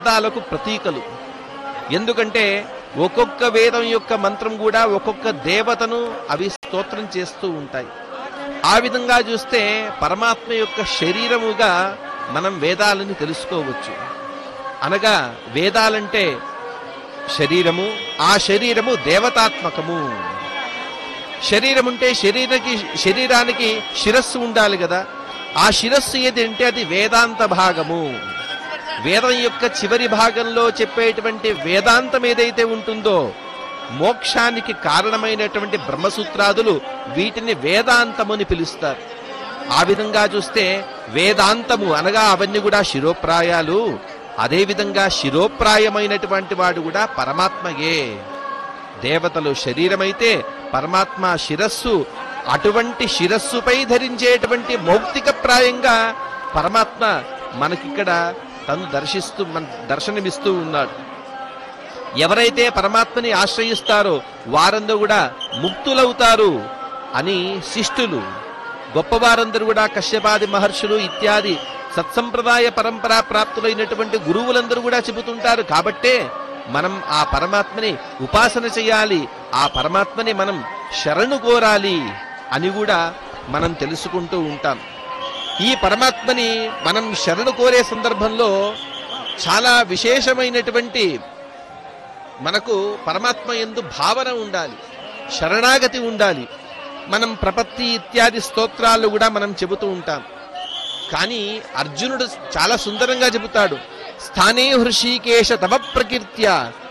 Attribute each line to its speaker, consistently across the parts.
Speaker 1: వేదాలకు ప్రతీకలు ఎందుకంటే ఒక్కొక్క వేదం యొక్క మంత్రం కూడా ఒక్కొక్క దేవతను అవి స్తోత్రం చేస్తూ ఉంటాయి ఆ విధంగా చూస్తే పరమాత్మ యొక్క శరీరముగా మనం వేదాలని తెలుసుకోవచ్చు అనగా వేదాలంటే శరీరము ఆ శరీరము దేవతాత్మకము శరీరం ఉంటే శరీరకి శరీరానికి శిరస్సు ఉండాలి కదా ఆ శిరస్సు ఏది అంటే అది వేదాంత భాగము వేదం యొక్క చివరి భాగంలో చెప్పేటువంటి వేదాంతం ఏదైతే ఉంటుందో మోక్షానికి కారణమైనటువంటి బ్రహ్మసూత్రాదులు వీటిని వేదాంతముని పిలుస్తారు ఆ విధంగా చూస్తే వేదాంతము అనగా అవన్నీ కూడా శిరోప్రాయాలు అదేవిధంగా శిరోప్రాయమైనటువంటి వాడు కూడా పరమాత్మయే దేవతలు శరీరమైతే పరమాత్మ శిరస్సు అటువంటి శిరస్సుపై ధరించేటువంటి మౌక్తిక ప్రాయంగా పరమాత్మ మనకిక్కడ తను దర్శిస్తూ మన దర్శనమిస్తూ ఉన్నాడు ఎవరైతే పరమాత్మని ఆశ్రయిస్తారో వారందరూ కూడా ముక్తులవుతారు అని శిష్టులు గొప్పవారందరూ కూడా కశ్యపాది మహర్షులు ఇత్యాది సత్సంప్రదాయ పరంపరా ప్రాప్తులైనటువంటి గురువులందరూ కూడా చెబుతుంటారు కాబట్టే మనం ఆ పరమాత్మని ఉపాసన చేయాలి ఆ పరమాత్మని మనం శరణు కోరాలి అని కూడా మనం తెలుసుకుంటూ ఉంటాం ఈ పరమాత్మని మనం శరణు కోరే సందర్భంలో చాలా విశేషమైనటువంటి మనకు పరమాత్మ ఎందు భావన ఉండాలి శరణాగతి ఉండాలి మనం ప్రపత్తి ఇత్యాది స్తోత్రాలు కూడా మనం చెబుతూ ఉంటాం కానీ అర్జునుడు చాలా సుందరంగా చెబుతాడు స్థానే హృషీకేశ తవ ప్రకీర్త్య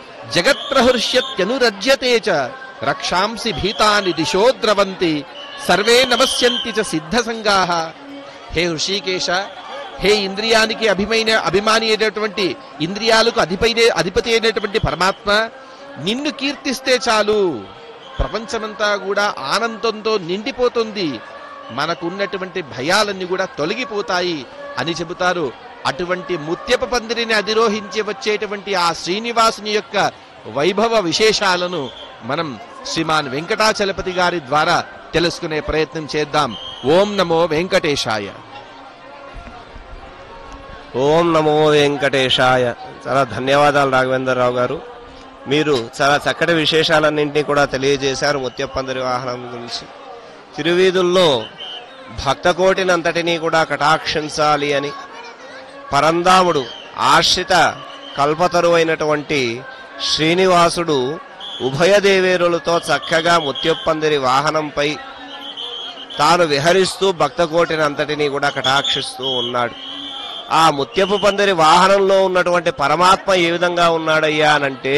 Speaker 1: జగత్ప్రహృష్యత్యనురజ్యతే చ రక్షాంసి భీతాని దిశో ద్రవంతి సర్వే నమస్యంతి చ సిద్ధ సంగాహ హే హృషీకేశ హే ఇంద్రియానికి అభిమైన అభిమాని అయినటువంటి ఇంద్రియాలకు అధిపైన అధిపతి అయినటువంటి పరమాత్మ నిన్ను కీర్తిస్తే చాలు ప్రపంచమంతా కూడా ఆనందంతో నిండిపోతుంది మనకున్నటువంటి భయాలన్నీ కూడా తొలగిపోతాయి అని చెబుతారు అటువంటి ముత్యప పందిరిని అధిరోహించి వచ్చేటువంటి ఆ శ్రీనివాసుని యొక్క వైభవ విశేషాలను మనం శ్రీమాన్ వెంకటాచలపతి గారి ద్వారా తెలుసుకునే ప్రయత్నం చేద్దాం ఓం నమో వెంకటేశాయ
Speaker 2: ఓం నమో వెంకటేశాయ చాలా ధన్యవాదాలు రాఘవేంద్రరావు గారు మీరు చాలా చక్కటి విశేషాలన్నింటినీ కూడా తెలియజేశారు ముత్యప్పందరి వాహనం గురించి తిరువీధుల్లో భక్తకోటినంతటినీ కూడా కటాక్షించాలి అని పరందాముడు ఆశ్రిత కల్పతరువైనటువంటి శ్రీనివాసుడు ఉభయ దేవేరులతో చక్కగా ముత్యప్పందిరి వాహనంపై తాను విహరిస్తూ భక్తకోటినంతటినీ కూడా కటాక్షిస్తూ ఉన్నాడు ఆ ముత్యపు పందిరి వాహనంలో ఉన్నటువంటి పరమాత్మ ఏ విధంగా ఉన్నాడయ్యా అనంటే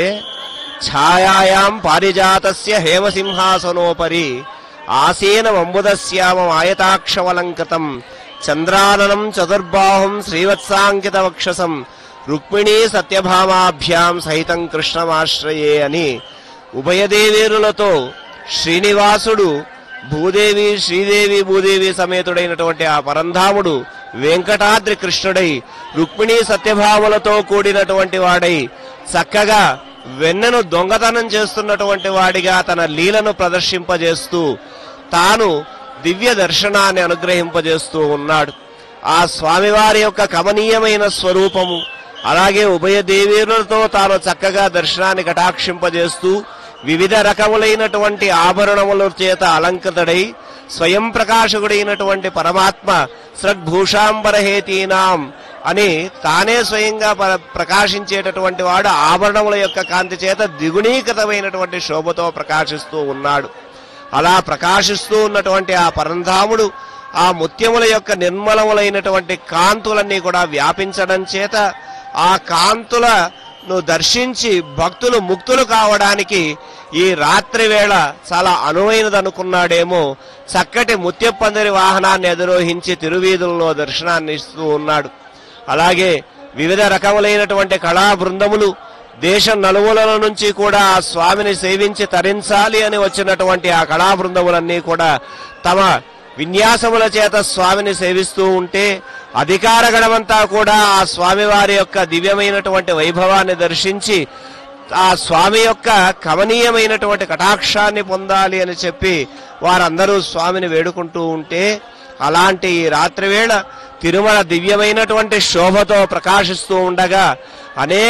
Speaker 2: ఛాయాయాం పారిజాతస్య హేమసింహాసనోపరి ఆసీన మంబుదశ్యామం ఆయతాక్షవలంకతం చంద్రాననం చతుర్బాహుం శ్రీవత్సాంకిత వక్షసం రుక్మిణీ సత్యభామాభ్యాం సహితం కృష్ణమాశ్రయే అని ఉభయదేవేరులతో శ్రీనివాసుడు భూదేవి శ్రీదేవి భూదేవి సమేతుడైనటువంటి ఆ పరంధాముడు వెంకటాద్రి కృష్ణుడై రుక్మిణీ సత్యభాములతో కూడినటువంటి వాడై చక్కగా వెన్నెను దొంగతనం చేస్తున్నటువంటి వాడిగా తన లీలను ప్రదర్శింపజేస్తూ తాను దివ్య దర్శనాన్ని అనుగ్రహింపజేస్తూ ఉన్నాడు ఆ స్వామివారి యొక్క కమనీయమైన స్వరూపము అలాగే ఉభయ దేవీరులతో తాను చక్కగా దర్శనాన్ని కటాక్షింపజేస్తూ వివిధ రకములైనటువంటి ఆభరణముల చేత అలంకృతుడై స్వయం ప్రకాశకుడైనటువంటి పరమాత్మ సద్భూషాంబరహేతీనాం అని తానే స్వయంగా పర- ప్రకాశించేటటువంటి వాడు ఆభరణముల యొక్క కాంతి చేత ద్విగుణీకృతమైనటువంటి శోభతో ప్రకాశిస్తూ ఉన్నాడు అలా ప్రకాశిస్తూ ఉన్నటువంటి ఆ పరంధాముడు ఆ ముత్యముల యొక్క నిర్మలములైనటువంటి కాంతులన్నీ కూడా వ్యాపించడం చేత ఆ కాంతులను దర్శించి భక్తులు ముక్తులు కావడానికి ఈ రాత్రి వేళ చాలా అనువైనదనుకున్నాడేమో చక్కటి ముత్యప్పందిరి వాహనాన్ని ఎదురోహించి తిరువీధుల్లో దర్శనాన్ని ఇస్తూ ఉన్నాడు అలాగే వివిధ రకములైనటువంటి కళా బృందములు దేశం నలుమూలల నుంచి కూడా ఆ స్వామిని సేవించి తరించాలి అని వచ్చినటువంటి ఆ కళా బృందములన్నీ కూడా తమ విన్యాసముల చేత స్వామిని సేవిస్తూ ఉంటే అధికార గణమంతా కూడా ఆ స్వామివారి యొక్క దివ్యమైనటువంటి వైభవాన్ని దర్శించి ఆ స్వామి యొక్క కమనీయమైనటువంటి కటాక్షాన్ని పొందాలి అని చెప్పి వారందరూ స్వామిని వేడుకుంటూ ఉంటే అలాంటి ఈ రాత్రి వేళ తిరుమల దివ్యమైనటువంటి శోభతో ప్రకాశిస్తూ ఉండగా అనేక